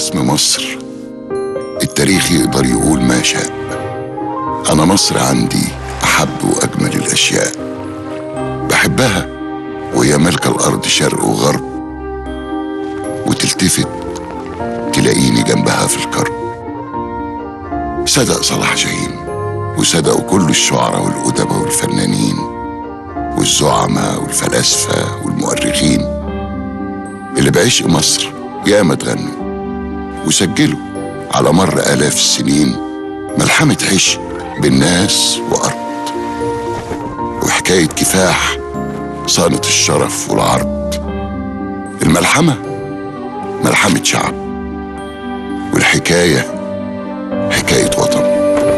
اسم مصر التاريخ يقدر يقول ما شاء أنا مصر عندي أحب وأجمل الأشياء بحبها وهي ملكة الأرض شرق وغرب وتلتفت تلاقيني جنبها في الكرب صدق صلاح جاهين وصدقوا كل الشعراء والأدباء والفنانين والزعماء والفلاسفة والمؤرخين اللي بعشق مصر ياما اتغنوا وسجلوا على مر آلاف السنين ملحمة عشق بين ناس وأرض وحكاية كفاح صانت الشرف والعرض الملحمة ملحمة شعب والحكاية حكاية وطن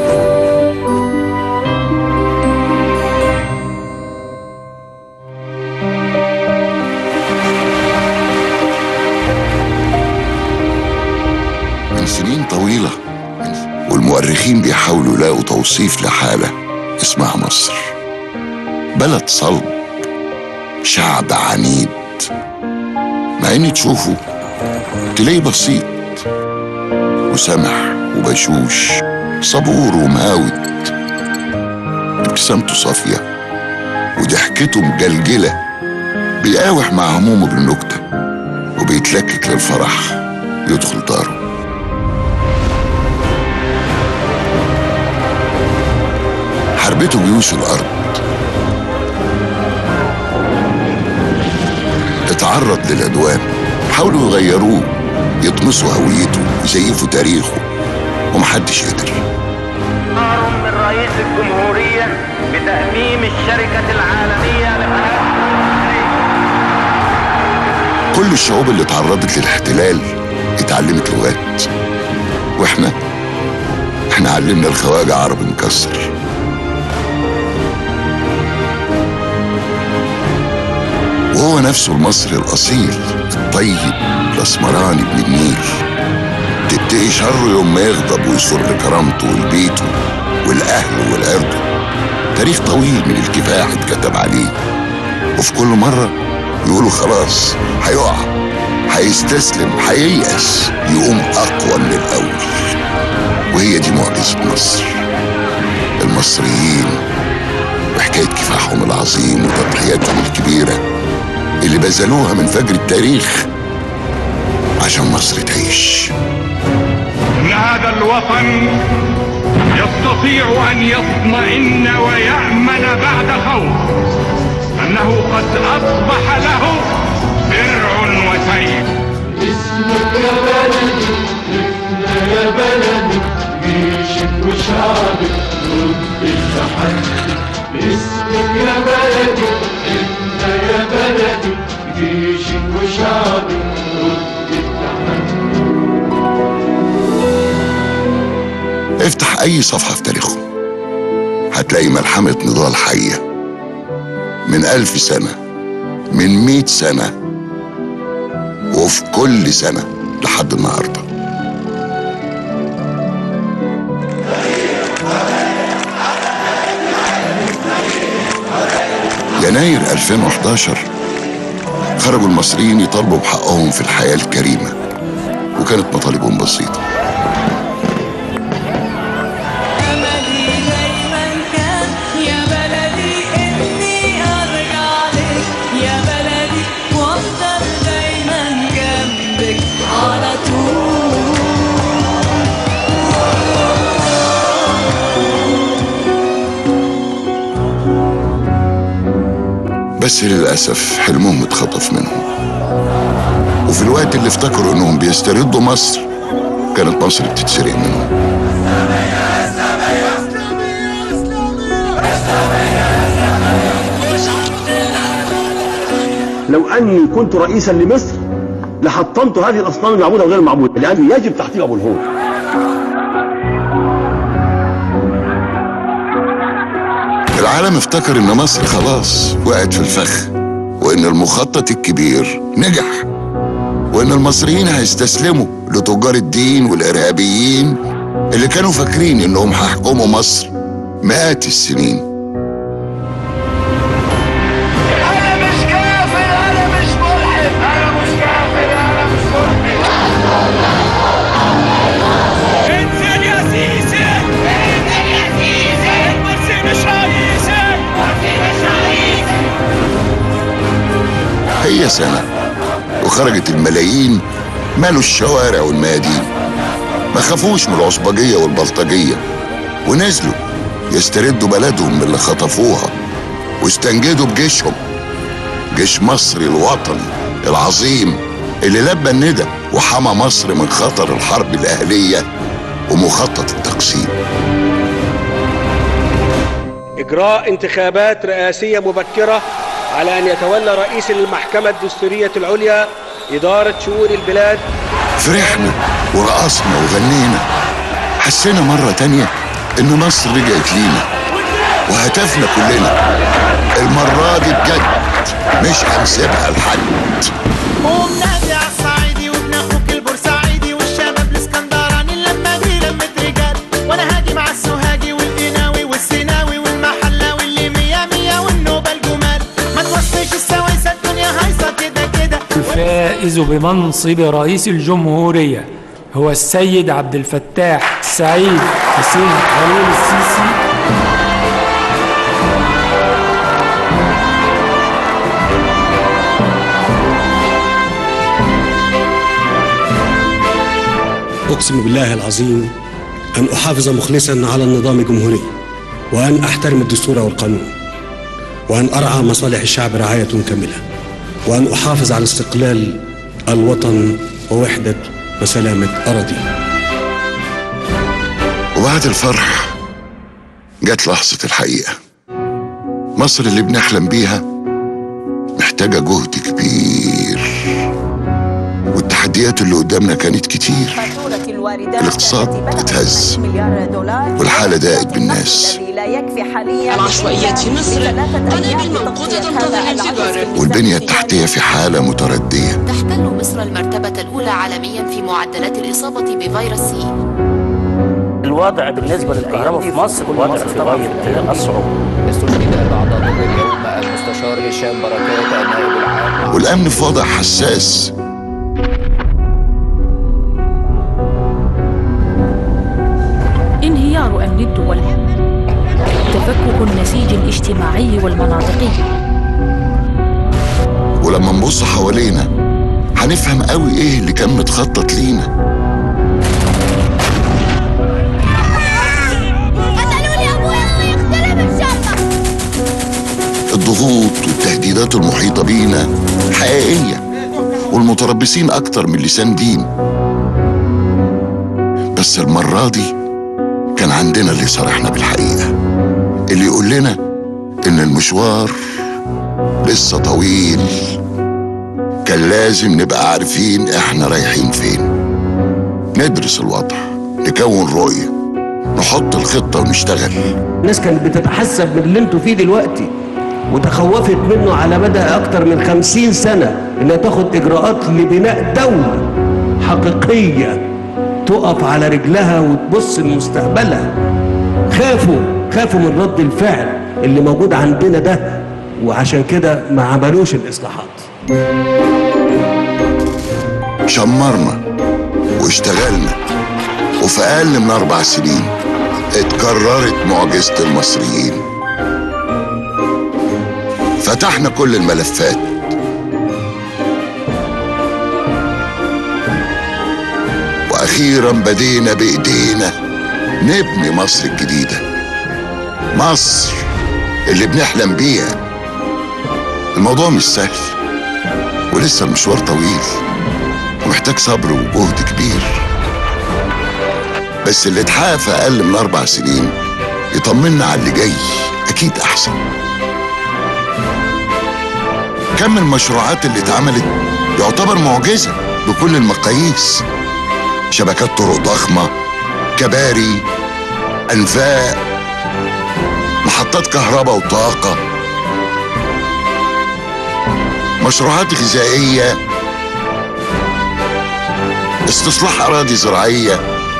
من سنين طويلة والمؤرخين بيحاولوا يلاقوا توصيف لحالة اسمها مصر بلد صلب شعب عنيد مع ان تشوفه تلاقيه بسيط وسمح وبشوش صبور ومهاوت ابتسامته صافية وضحكته مجلجلة بيقاوح مع همومه بالنكتة وبيتلكك للفرح يدخل داره حربته جيوش الأرض اتعرض للعدوان حاولوا يغيروه يطمسوا هويته يزيفوا تاريخه ومحدش قدر قرار من رئيس الجمهورية بتأميم الشركة العالمية للحياة كل الشعوب اللي اتعرضت للاحتلال اتعلمت لغات واحنا احنا علمنا الخواجة عربي مكسر وهو نفسه المصري الأصيل الطيب الأسمراني ابن النيل تتقي شره يوم ما يغضب ويسر كرامته ولبيته والأهل والعرض تاريخ طويل من الكفاح اتكتب عليه وفي كل مرة يقولوا خلاص هيقع هيستسلم هييأس يقوم أقوى من الأول وهي دي معجزة مصر المصريين وحكاية كفاحهم العظيم وتضحياتهم الكبيرة اللي بذلوها من فجر التاريخ عشان مصر تعيش ان هذا الوطن يستطيع ان يطمئن ويامن بعد خوف انه قد اصبح له درع وسيف اسمك يا بلدي اسمنا يا بلدي جيشك وشعبك ضد التحدي اسمك يا بلدي اسمنا يا بلدي جيشك وشعبك ضد التحدي افتح أي صفحة في تاريخهم هتلاقي ملحمة نضال حية من ألف سنة من مئة سنة وفي كل سنة لحد النهاردة يناير 2011 خرجوا المصريين يطالبوا بحقهم في الحياة الكريمة وكانت مطالبهم بسيطة أملي دايما كان يا بلدي إني أرجع لك يا بلدي وأفضل دايما جنبك على طول بس للأسف حلمهم اتخطف منهم وفي الوقت اللي افتكروا انهم بيستردوا مصر كانت مصر بتتسرق منهم لو اني كنت رئيسا لمصر لحطمت هذه الاصنام المعبوده وغير المعبوده لانه يجب تحطيم ابو الهول العالم افتكر ان مصر خلاص وقعت في الفخ وان المخطط الكبير نجح وان المصريين هيستسلموا لتجار الدين والارهابيين اللي كانوا فاكرين انهم هيحكموا مصر مئات السنين أنا مش كافر أنا مش ملحد أنا مش كافر أنا مش ملحد وخرجت الملايين مالوا الشوارع والميادين ما خافوش من العصبجية والبلطجية ونزلوا يستردوا بلدهم من اللي خطفوها واستنجدوا بجيشهم جيش مصري الوطني العظيم اللي لبى الندى وحمى مصر من خطر الحرب الأهلية ومخطط التقسيم إجراء انتخابات رئاسية مبكرة على أن يتولى رئيس المحكمة الدستورية العليا إدارة شؤون البلاد فرحنا ورقصنا وغنينا حسينا مرة تانية إن مصر رجعت لينا وهتفنا كلنا المرة دي بجد مش هنسيبها لحد وبنادي على الصعيدي وابن اخوك البورسعيدي والشباب الاسكندراني لما دي لمة رجال وانا هاجي مع السوهاجي والقناوي والسيناوي والمحلاوي اللي مية مية والنوبة الجمال ما توصيش السويسة الدنيا هايصة كده كده الفائز بمنصب رئيس الجمهورية هو السيد عبد الفتاح سعيد حسين خليل السيسي أقسم بالله العظيم أن أحافظ مخلصا على النظام الجمهوري وأن أحترم الدستور والقانون وأن أرعى مصالح الشعب رعاية كاملة وأن أحافظ على استقلال الوطن ووحدة وسلامة أراضيه وبعد الفرح جت لحظة الحقيقة مصر اللي بنحلم بيها محتاجة جهد كبير والتحديات اللي قدامنا كانت كتير الاقتصاد اتهز والحالة ضاقت بالناس العشوائيات في مصر قنابل موقوتة تنتظر انفجارا والبنية التحتية في حالة متردية تحتل مصر المرتبة الأولى عالميا في معدلات الإصابة بفيروس سي الوضع بالنسبة للكهرباء في مصر الوضع في غاية الصعوبة استشهد بعد اليوم المستشار هشام بركات النائب العام والأمن في وضع حساس انهيار أمن الدول تفكك النسيج الاجتماعي والمناطقي ولما نبص حوالينا هنفهم قوي ايه اللي كان متخطط لينا الضغوط والتهديدات المحيطة بينا حقيقية والمتربصين أكتر من لسان دين بس المرة دي كان عندنا اللي صرحنا بالحقيقة اللي يقول لنا إن المشوار لسه طويل كان لازم نبقى عارفين إحنا رايحين فين ندرس الوضع نكون رؤية نحط الخطة ونشتغل الناس كانت بتتحسب من اللي انتوا فيه دلوقتي وتخوفت منه على مدى أكتر من خمسين سنة إنها تاخد إجراءات لبناء دولة حقيقية تقف على رجلها وتبص لمستقبلها خافوا خافوا من رد الفعل اللي موجود عندنا ده وعشان كده ما عملوش الإصلاحات شمرنا واشتغلنا وفي أقل من أربع سنين اتكررت معجزة المصريين فتحنا كل الملفات واخيرا بدينا بايدينا نبني مصر الجديده مصر اللي بنحلم بيها الموضوع مش سهل ولسه المشوار طويل ومحتاج صبر وجهد كبير بس اللي اتحقق في اقل من اربع سنين يطمنا على اللي جاي اكيد احسن كم المشروعات اللي اتعملت يعتبر معجزة بكل المقاييس شبكات طرق ضخمة كباري أنفاق محطات كهرباء وطاقة مشروعات غذائية استصلاح أراضي زراعية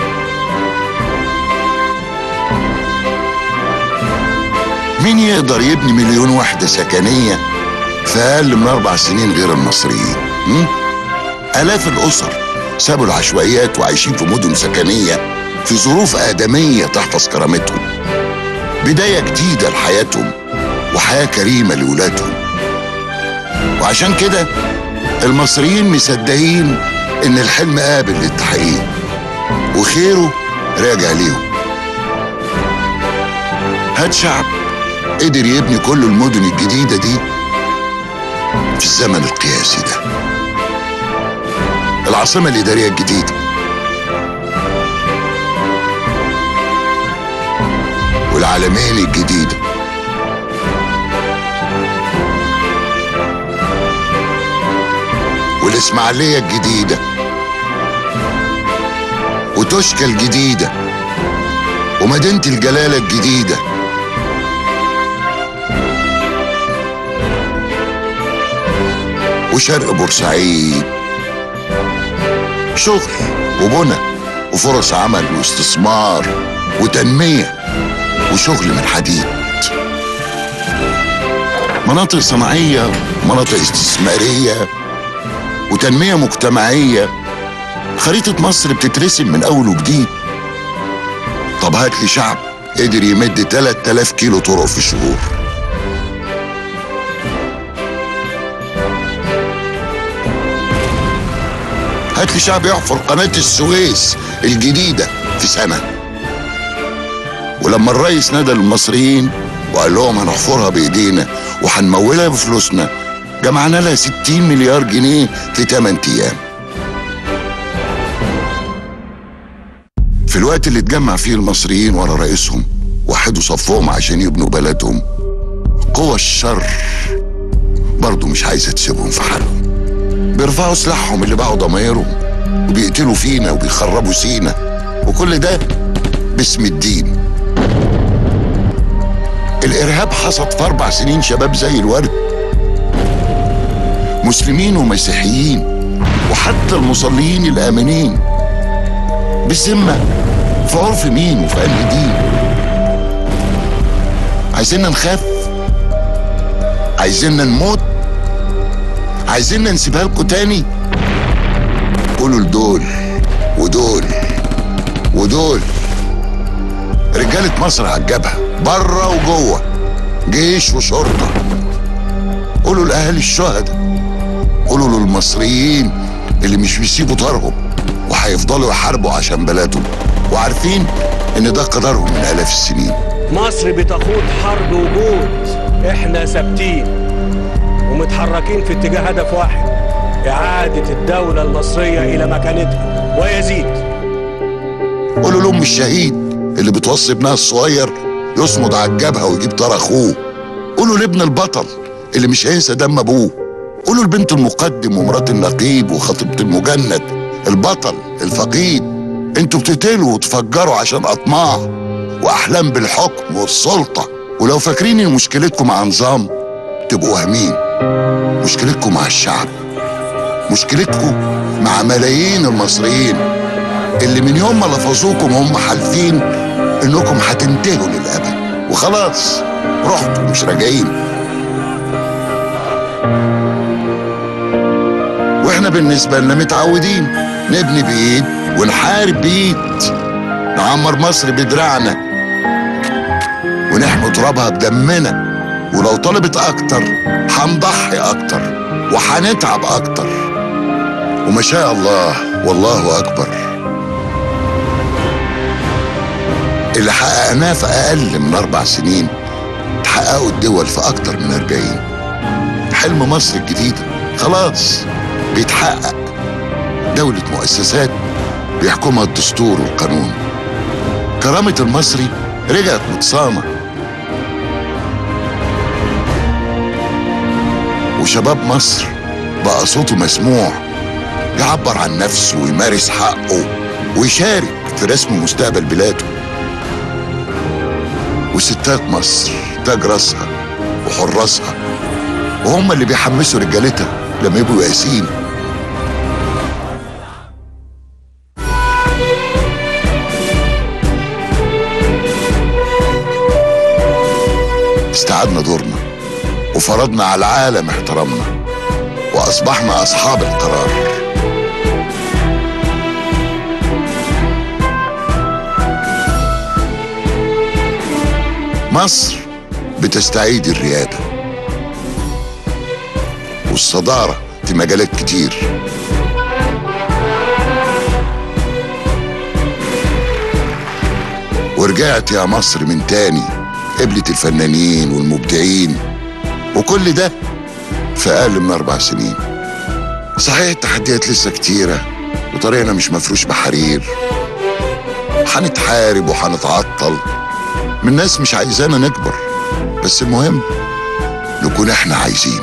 مين يقدر يبني مليون وحدة سكنية في أقل من أربع سنين غير المصريين م? آلاف الأسر سابوا العشوائيات وعايشين في مدن سكنية في ظروف آدمية تحفظ كرامتهم بداية جديدة لحياتهم وحياة كريمة لولادهم وعشان كده المصريين مصدقين ان الحلم قابل للتحقيق وخيره راجع ليهم هات شعب قدر يبني كل المدن الجديدة دي في الزمن القياسي ده العاصمة الإدارية الجديدة والعالمين الجديدة والإسماعيلية الجديدة وتوشكا الجديدة ومدينة الجلالة الجديدة وشرق بورسعيد شغل وبنى وفرص عمل واستثمار وتنمية وشغل من حديد مناطق صناعية مناطق استثمارية وتنمية مجتمعية خريطة مصر بتترسم من أول وجديد طب هات لي شعب قدر يمد 3000 كيلو طرق في شهور هات لي شعب يحفر قناة السويس الجديدة في سنة ولما الرئيس نادى للمصريين وقال لهم هنحفرها بإيدينا وهنمولها بفلوسنا جمعنا لها 60 مليار جنيه في 8 أيام في الوقت اللي اتجمع فيه المصريين ورا رئيسهم وحدوا صفهم عشان يبنوا بلدهم قوى الشر برضه مش عايزة تسيبهم في حالهم بيرفعوا سلاحهم اللي باعوا ضمايرهم وبيقتلوا فينا وبيخربوا سينا وكل ده باسم الدين الإرهاب حصد في أربع سنين شباب زي الورد مسلمين ومسيحيين وحتى المصليين الآمنين بالذمة في عرف مين وفي أنهي دين عايزيننا نخاف عايزيننا نموت عايزيننا نسيبها لكم تاني قولوا لدول ودول ودول رجالة مصر على الجبهة بره وجوه جيش وشرطة قولوا لأهالي الشهداء قولوا للمصريين اللي مش بيسيبوا طارهم وهيفضلوا يحاربوا عشان بلادهم وعارفين ان ده قدرهم من آلاف السنين مصر بتخوض حرب وجود احنا ثابتين ومتحركين في اتجاه هدف واحد إعادة الدولة المصرية إلى مكانتها ويزيد قولوا لأم الشهيد اللي بتوصي ابنها الصغير يصمد على الجبهة ويجيب طار أخوه قولوا لابن البطل اللي مش هينسى دم أبوه قولوا لبنت المقدم ومرات النقيب وخطيبة المجند البطل الفقيد انتوا بتقتلوا وتفجروا عشان أطماع وأحلام بالحكم والسلطة ولو فاكرين ان مشكلتكم مع نظام تبقوا واهمين مشكلتكم مع الشعب مشكلتكم مع ملايين المصريين اللي من يوم ما لفظوكم هم حالفين انكم هتنتهوا للابد وخلاص رحتوا مش راجعين واحنا بالنسبه لنا متعودين نبني بايد ونحارب بايد نعمر مصر بدراعنا ونحمي ترابها بدمنا ولو طلبت اكتر هنضحي اكتر وهنتعب اكتر وما شاء الله والله اكبر اللي حققناه في اقل من اربع سنين تحققوا الدول في اكتر من اربعين حلم مصر الجديدة خلاص بيتحقق دولة مؤسسات بيحكمها الدستور والقانون كرامة المصري رجعت متصانة وشباب مصر بقى صوته مسموع يعبر عن نفسه ويمارس حقه ويشارك في رسم مستقبل بلاده وستات مصر تاج راسها وحراسها وهم اللي بيحمسوا رجالتها لما يبقوا ياسين استعدنا دورنا وفرضنا على العالم احترامنا واصبحنا اصحاب القرار مصر بتستعيد الرياده والصداره فتحت مجالات كتير ورجعت يا مصر من تاني قبلة الفنانين والمبدعين وكل ده في أقل من أربع سنين صحيح التحديات لسه كتيرة وطريقنا مش مفروش بحرير هنتحارب وهنتعطل من ناس مش عايزانا نكبر بس المهم نكون احنا عايزين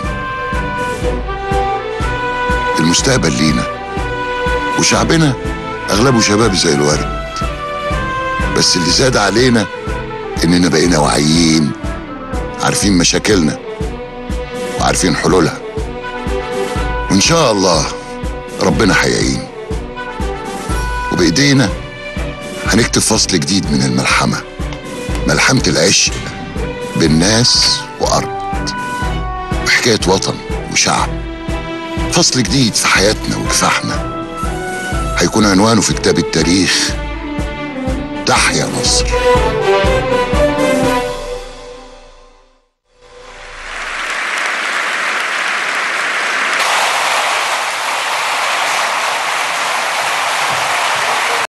المستقبل لينا وشعبنا اغلبه شباب زي الورد بس اللي زاد علينا اننا بقينا واعيين عارفين مشاكلنا وعارفين حلولها وان شاء الله ربنا هيعين وبايدينا هنكتب فصل جديد من الملحمه ملحمه العشق بين ناس وارض وحكايه وطن وشعب فصل جديد في حياتنا وكفاحنا هيكون عنوانه في كتاب التاريخ تحيا مصر